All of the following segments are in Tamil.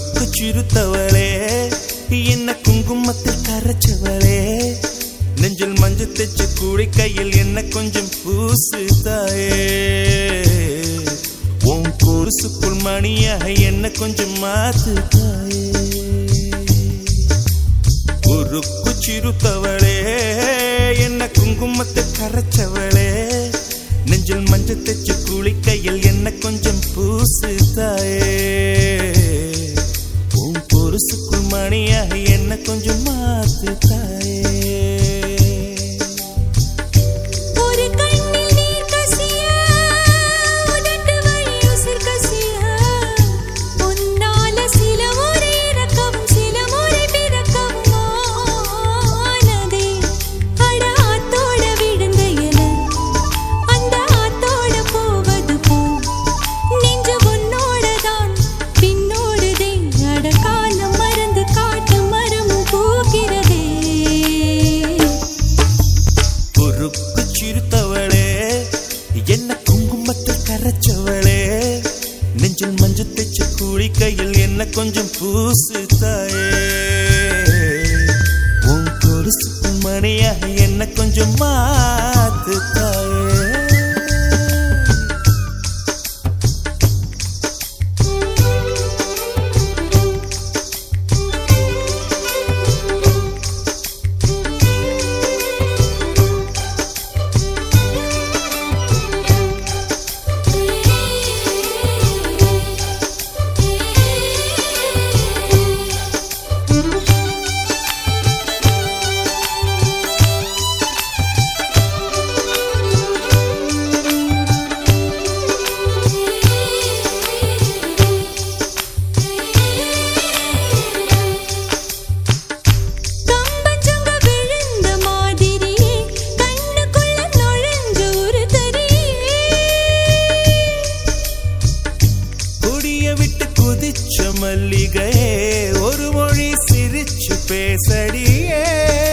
குறுக்கு சிறுத்தவளே என்ன குங்குமத்தில் கரைச்சவளே நெஞ்சில் மஞ்சள் தைச்சு கூடி கையில் என்ன கொஞ்சம் பூசு தாயே உன் குருசுக்குள் மணியாக என்ன கொஞ்சம் மாத்து தாயே குறுக்கு சிறுத்தவளே என்ன குங்குமத்தை கரைச்சவளே நெஞ்சில் மஞ்சள் தைச்சு குளிக்கையில் என்ன கொஞ்சம் பூசு தாயே உன் பொருசுக்குள் மணியாக என்ன கொஞ்சம் மாத்து தாயே ஒரு கண்ணில் நீர் கசிய உதட்டு வழி உசிர் கசிய உன்னால சில முறை இறக்கவும் சில முறை பிறக்கவும் ஆனதே அட ஆத்தோட விழுந்த இலை அந்த ஆத்தோட போவது போல் நெஞ்சு உன்னோடதான் பின்னோடுதே அட காலம் மறந்து காட்டு மரமும் பூக்கிறதே குறுக்கு சிறுத்தவளே என்ன குங்குமத்தில் கரைச்சவளே நெஞ்சில் மஞ்சள் தைச்சு குளிக்கையில் என்ன கொஞ்சம் பூசு தாயே உன் கொலுசுக்கு மணியாக என்ன கொஞ்சம் மாத்து தாயே கம்பஞ்சங்க விழுந்த மாதிரியே கண்ணுக்குள்ள நுழைஞ்ச ஒரு தரியே கொடிய விட்டு குதிச்ச மல்லிகையே ஒரு மொழி சிரிச்சு பேசடியே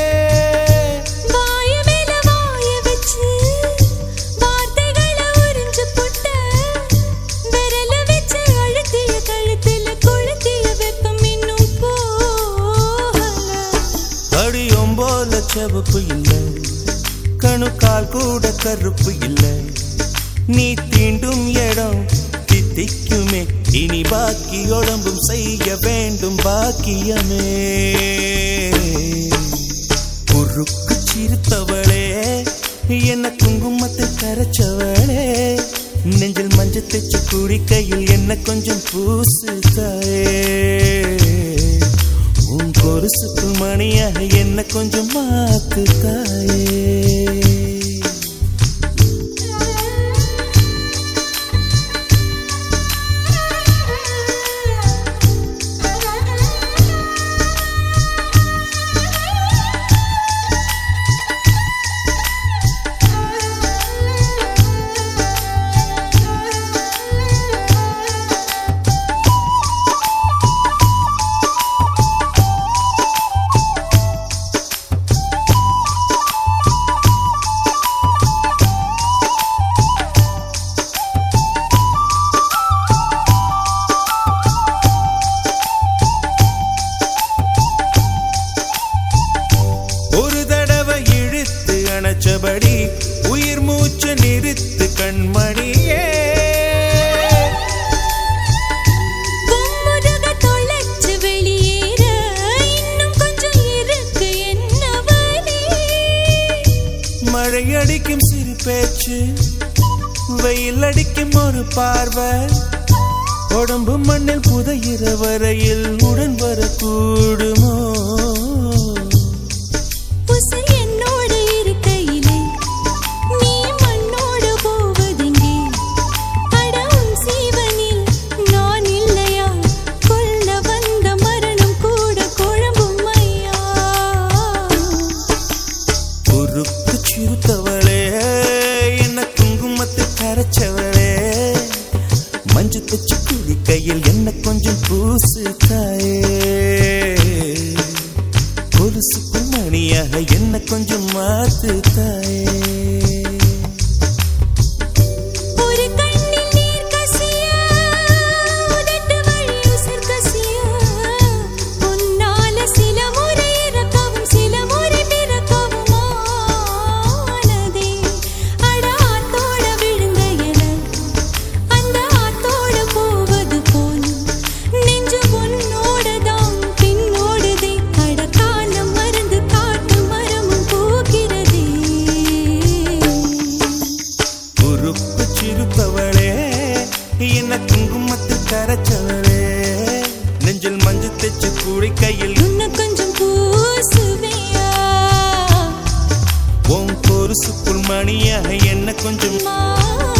வாய மேல வாய வச்சு வார்த்தைகளை உறிஞ்சு புட்ட விரல வச்சு அழுத்திய கழுத்துல கொளுத்திய வெப்பம் இன்னும் போகல அடியும் போல செவப்பு இல்லை கணுக்கால் கூட கருப்பு இல்லை நீ தீண்டும் இடம் தித்திக்குமே இனி பாக்கி உடம்பும் செய்ய வேண்டும் பாக்கியமே குறுக்கு சிரித்தவளே என்ன குங்குமத்தை கரைச்சவளே நெஞ்சில் மஞ்சள் தைச்சு குடிக்கையில் என்ன கொஞ்சம் பூசு தாயே உன் கொலுசுக்கு மணியாக என்ன கொஞ்சம் மாத்து தாயே ஒரு தடவை இழுத்து அணைச்சபடி உயிர் மூச்சு நிறுத்து கண்மணியே பொம்முதுக தொலைச்சு வெளியேற இன்னும் கொஞ்சம் இருக்கு என்ன வழி மழை அடிக்கும் சிறு பேச்சு வெயில் அடிக்கும் ஒரு பார்வை உடம்பு மண்ணில் புதையிற வரையில் உடன் வரக்கூடுமோ உசிர் என்னோடு இருக்கையிலே நீ மண்ணோடு போவதெங்கே அட உன் சீவனில் நான் இல்லையா கொல்ல வந்த மரணம் கூட குழம்பும் ஐயா குறுக்கு சிறுத்தவளே என்ன குங்குமத்தை கரைச்சவளே மஞ்சு தச்சு குடி கையில் என்ன கொஞ்சம் பூசு தாயே கொலுசுக்கு மணியாக என்ன கொஞ்சம் மாத்து தாயே ஒரு கண்ணில் நீர் கசிய உதட்டு வழி உசிர் கசிய பஞ்சு தைச்சு குளிக்கையில் இன்னும் கொஞ்சம் பூசுவியா உன் பொருசுக்குள் மணியாக என்ன கொஞ்சம் மாறுவியா